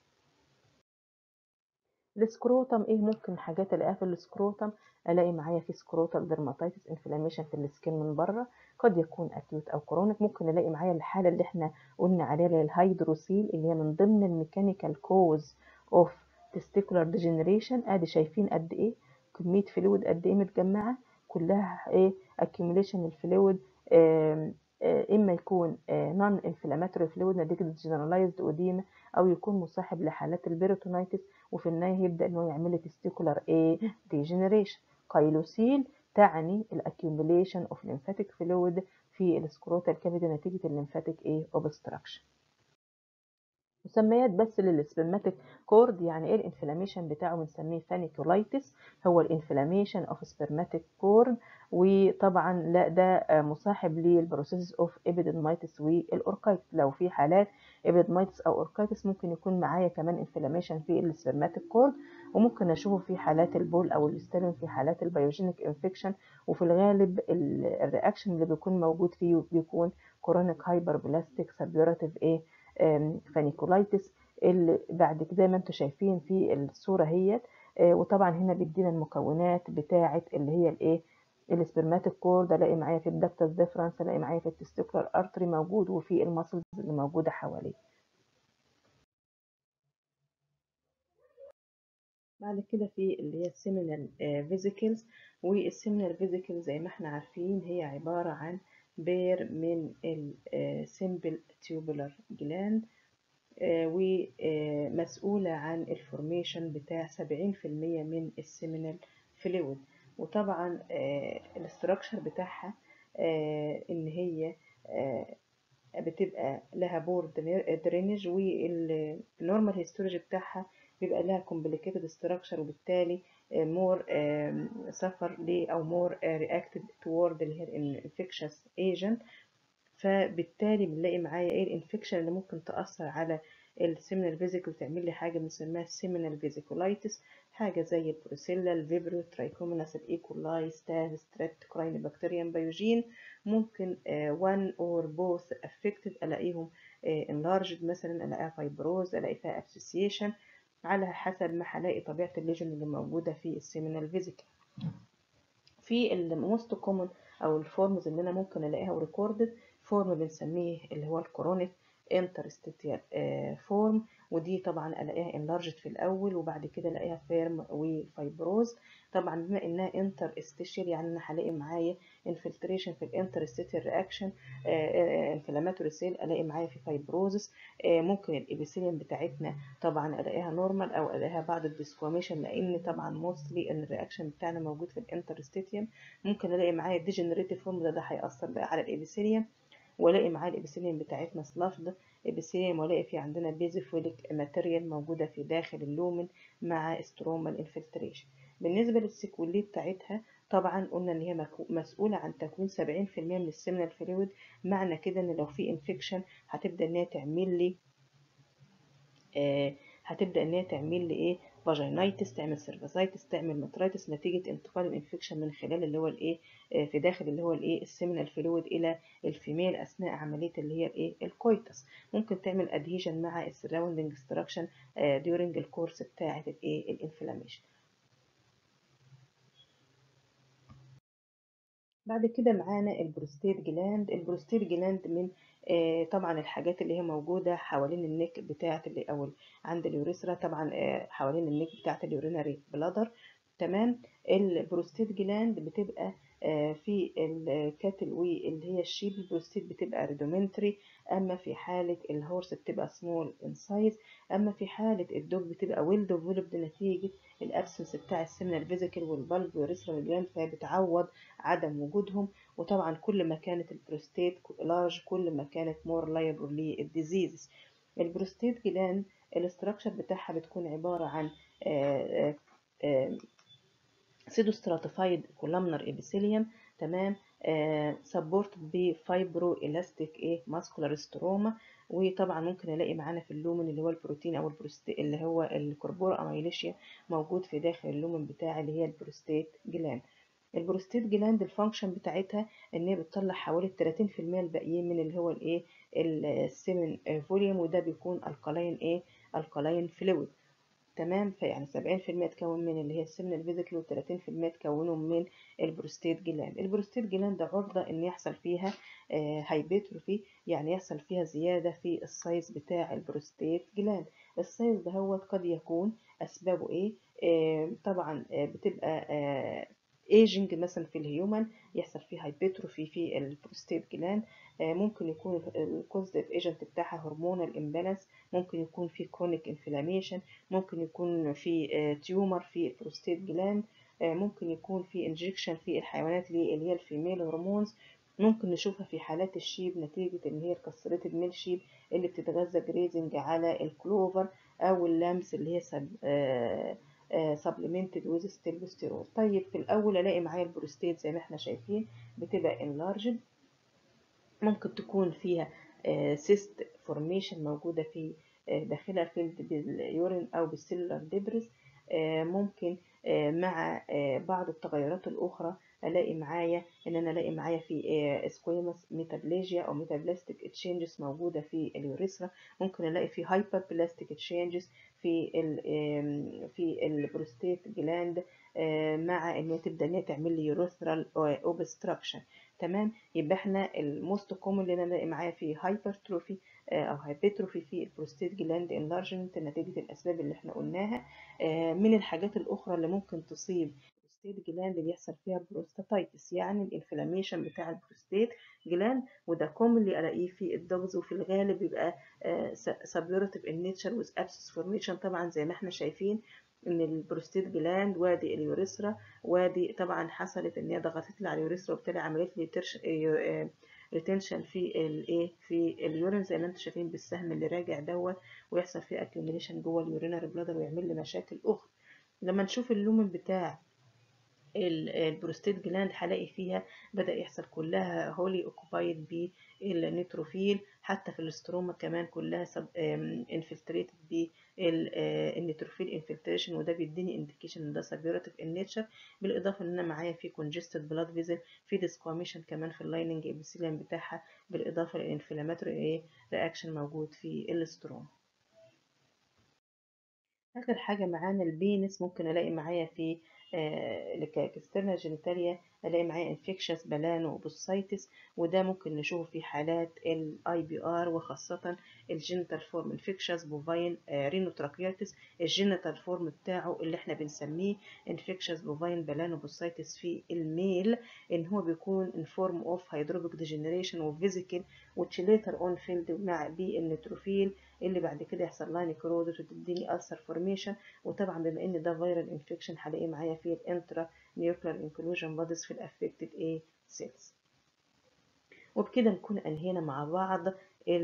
السكروتم ايه ممكن حاجات الاقيها في السكروتم الاقي معايا في سكروتال ديرماتيتس انفلاميشن في السكين من بره قد يكون اكيوت او كرونيك ممكن الاقي معايا الحاله اللي احنا قلنا عليها اللي هي الهيدروسيل اللي هي من ضمن الميكانيكال كوز اوف تستيكولار ديجنريشن ادي شايفين قد ايه كميه فلويد قد ايه متجمعه كلها ايه accumulation الفلويد اما يكون نون انفلاماتوري فلويد نتيجه جنرالايزد اوديما او يكون مصاحب لحالات البيروتونيتس وفي النهايه يبدا ان هو يعمل لي تستيكولار ايه ديجنريشن قيلوسيل تعني الاكيوميليشن اوف lymphatic فلويد في السكروتال كافيتي نتيجه الليمفاتيك ايه اوبستراكشن مسميات بس للسبرماتيك كورد يعني ايه الانفلاميشن بتاعه بنسميه فانيكولايتس هو الانفلاميشن اوف سبرماتيك كورد وطبعا لا ده مصاحب للبروسيس اوف ابيديدمايتس والاوركايتس لو في حالات ابيديدمايتس او اوركايتس ممكن يكون معايا كمان انفلاميشن في السبرماتيك كورد وممكن اشوفه في حالات البول او الاستالين في حالات البيوجينيك انفكشن وفي الغالب الرياكشن اللي بيكون موجود فيه بيكون كورونيك هايبر بلاستيك سبيوراتيف ايه فانيكولايتس اللي بعد كده ما انتم شايفين في الصوره اهيت وطبعا هنا بيدينا المكونات بتاعه اللي هي الايه السبرماتيك كورد الاقي معايا في الدكتس ديفرنس الاقي معايا في التستيكولار ارتري موجود وفي الماسلز اللي موجوده حواليه بعد كده في اللي هي السيمينال فيزيكلز والسيمينال فيزيكلز زي ما احنا عارفين هي عباره عن بير من السيمبل تيوبولار جلاند ومسؤولة عن الفورميشن بتاع 70% من السيمينال فلويد وطبعا الاستراكشر بتاعها ان هي بتبقى لها بور درينج والنورمال هيستولوجي بتاعها بيبقى لها complicated structure وبالتالي more سفر ل او more reacted toward اللي هي الانفكشس agent فبالتالي بنلاقي معايا ايه الانفكشن اللي ممكن تأثر على السيمينال فيزيكل تعمل لي حاجه بنسميها سيمينال فيزيكولايتس حاجه زي البروسيلا الفيبرو ترايكوموناس الايكولاي ستاز ستريبتوكراين بكتيريم بايوجين ممكن one or both affected الاقيهم enlarged مثلا الاقيها فايبروز الاقي فيها اسوسيشن على حسب ما هلاقي طبيعه الليجن اللي موجوده في السيمينال فيزيكال في الموست كومن او الفورمز اللي انا ممكن الاقيها وريكوردد فورم بنسميه اللي هو الكرونيك انترستيتيال فورم ودي طبعا الاقيها انلارجت في الاول وبعد كده الاقيها فيرم وفايبروز طبعا بما انها انتر استيشيال يعني انا هلاقي معايا انفلتريشن في الانترستيتيال رياكشن انفلاماتوري سيل الاقي معايا في فايبروزس ممكن الابيثيليوم بتاعتنا طبعا الاقيها نورمال او الاقيها بعد الديسكواميشن لان طبعا موستلي ان الرياكشن بتاعنا موجود في الانترستيتيوم ممكن الاقي معايا ديجنريتيف فورم ده ده هيأثر بقى على الابيثيليوم والاقي معاه الابيثيليوم بتاعتنا سلافد ابيثيليوم والاقي في عندنا بيزيفوليك ماتيريال موجوده في داخل اللومن مع سترومال انفلتريشن بالنسبه للسيكوليه بتاعتها طبعا قلنا ان هي مسؤوله عن تكوين 70% من السيمنال فلويد معنى كده ان لو في انفكشن هتبدا ان هي تعمل لي آه هتبدا ان هي تعمل لي ايه فاجينايتس تعمل سيرفاسايتس تعمل ماترايتس نتيجه انتقال الانفكشن من خلال اللي هو الايه في داخل اللي هو الايه السيمينال فلويد الى الفيميل اثناء عمليه اللي هي الايه الكويتس ممكن تعمل ادهيجن مع السراوندنج ستراكشن ديورنج الكورس بتاعه الايه الانفلاميشن بعد كده معانا البروستيت جلاند البروستيت جلاند من آه طبعا الحاجات اللي هي موجودة حوالين النك بتاعة اللي أو عند اليوريثرا طبعا آه حوالين النك بتاعة اليورينري بلادر تمام البروستيت جلاند بتبقى آه في الكاتل واللي هي الشيب البروستيت بتبقى ريدومنتري اما في حالة الهورس بتبقى سمول ان سايز اما في حالة الدوج بتبقى ويل ديفلوبد نتيجة الابسنس بتاع السمنة الفيزيكال والبلب والريثرال جلاند فهي بتعوض عدم وجودهم وطبعا كل ما كانت البروستيت لارج كل ما كانت مور لايبل للديزيز البروستيت جلاند الاستراكشر بتاعها بتكون عبارة عن سيدو ستراتيفايد كولامنر ابيثيليوم تمام سبورت بفايبرو الاستيك ايه ماسكولار ستروما وطبعا ممكن الاقي معانا في اللومن اللي هو البروتين او البروستي اللي هو الكربورا اميليشيا موجود في داخل اللومن بتاع اللي هي البروستيت جلاند البروستيت جلاند الفانكشن بتاعتها ان هي بتطلع حوالي 30% الباقيين من اللي هو الايه السيمن فوليوم وده بيكون الكالاين ايه الكالاين فلويد تمام فيعني 70% تكون من اللي هي السمنة الفيزيكال و30% تكونوا من البروستيت جلاند البروستيت جلاند عرضة ان يحصل فيها آه هايبيتروفي يعني يحصل فيها زيادة في السايز بتاع البروستيت جلاند السايز ده هو قد يكون اسبابه ايه آه طبعا آه بتبقى آه ايجنج مثلا في الهيومن يحصل فيه هايبيتروفي في البروستيت جلاند ممكن يكون الكوزيتيف ايجنت بتاعها هرمونال امبالانس ممكن يكون في كرونيك انفلاميشن ممكن يكون في تيومر في البروستيت جلاند ممكن يكون في انجكشن في الحيوانات اللي هي الفيميل هرمونز ممكن نشوفها في حالات الشيب نتيجة ان هي الكسرات الميل شيب اللي بتتغذى جريزنج على الكلوفر او اللمس اللي هي سب آه سبلمنتد ويز ستيلوستيرول طيب في الاول الاقي معايا البروستيت زي ما احنا شايفين بتبقى انلارجد ممكن تكون فيها سيست فورميشن موجوده في داخلها فيلد باليورين او بالسيلولار ديبرس ممكن مع بعض التغيرات الاخرى الاقي معايا ان انا الاقي معايا في اسكويموس ميتابليجيا او ميتابلاستيك تشينجز موجوده في اليوريثرا ممكن الاقي في هايبر بلاستيك تشينجز في ال في البروستيت جلاند مع ان هي تبدا ان هي تعمل لي يوريثرال اوبستراكشن تمام يبقى احنا الموست كومن اللي انا الاقي معايا في هايبرتروفي او هايبرتروفي في البروستيت جلاند انلارجمنت نتيجه الاسباب اللي احنا قلناها من الحاجات الاخرى اللي ممكن تصيب البروستيت جلاند بيحصل فيها بروستاتايتس يعني الانفلاميشن بتاع البروستيت جلاند وده كومنلي الاقيه في الدوجز وفي الغالب بيبقى سبيورتيف ان نيتشر وذ ابسس فورميشن طبعا زي ما احنا شايفين ان البروستيت جلاند وادي اليوريثرا وادي طبعا حصلت ان هي ضغطت لي على اليوريثرا وبالتالي عملت لي ترش ريتنشن في الايه في اليورين زي ما انتم شايفين بالسهم اللي راجع دوت ويحصل فيه اكيوميليشن جوه اليورينري بلادر ويعمل لي مشاكل اخرى لما نشوف اللومن بتاع البروستيت جلاند هلاقي فيها بدأ يحصل كلها هولي اوكوبايد بالنيتروفيل حتى في الاستروما كمان كلها سب انفلتريتد بالنيتروفيل انفلتريشن وده بيديني انديكيشن ان ده سبيورتيف ان نيتشر بالاضافه ان انا معايا في كونجستد بلاد فيزل في ديسكواميشن كمان في اللايننج ابيثيليوم بتاعها بالاضافه للانفلاماتوري رياكشن موجود في الاستروما اخر حاجه معانا البينس ممكن الاقي معايا في كاكسترنا جينيتاليا الاقي معايا انفكشس بلانو بوسايتس وده ممكن نشوفه في حالات الاي بي ار وخاصه الجينيتال فورم انفكشس بوفاين رينوتراكياتس الجينيتال فورم بتاعه اللي احنا بنسميه انفكشس بوفاين بلانو بوسايتس في الميل ان هو بيكون ان فورم اوف هيدروبيك ديجنريشن وفيزيكال which later on filled مع بالنيتروفيل اللي بعد كده يحصل لها نيكروزس وتديني ألسر فورميشن وطبعا بما ان ده فيرال انفكشن هلاقيه معايا في الانترا نيوكلير انكلوجن بوديز في الافكتد ايه سيلز وبكده نكون انهينا مع بعض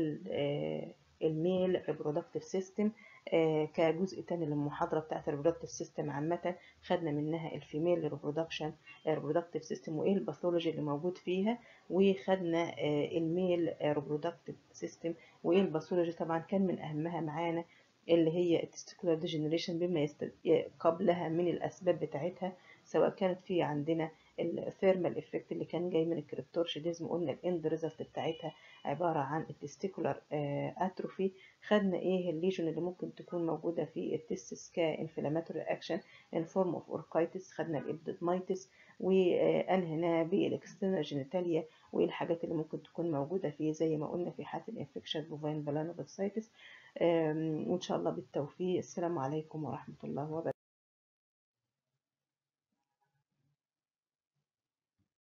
الميل ريبرودكتيف سيستم كجزء تاني للمحاضرة بتاعت الريبرودكتيف سيستم عامة خدنا منها الفيميل ريبرودكشن ريبرودكتيف سيستم وايه الباثولوجي اللي موجود فيها وخدنا الميل ريبرودكتيف سيستم وايه الباثولوجي طبعا كان من اهمها معانا اللي هي التستيكولار ديجنريشن بما يست... قبلها من الاسباب بتاعتها سواء كانت في عندنا الثيرمال افكت اللي كان جاي من الكريبتورشيديزم قلنا الاند ريزلت بتاعتها عباره عن التستيكولار اتروفي خدنا ايه الليجون اللي ممكن تكون موجوده في التستس كانفلاماتوري اكشن ان فورم اوف اوركايتس خدنا الابدومايتس وانهينا بالاكسترنال جينيتاليا وايه الحاجات اللي ممكن تكون موجوده فيه زي ما قلنا في حاله الانفكشن بوفاين بلانوفيسايتس وان شاء الله بالتوفيق السلام عليكم ورحمه الله وبركاته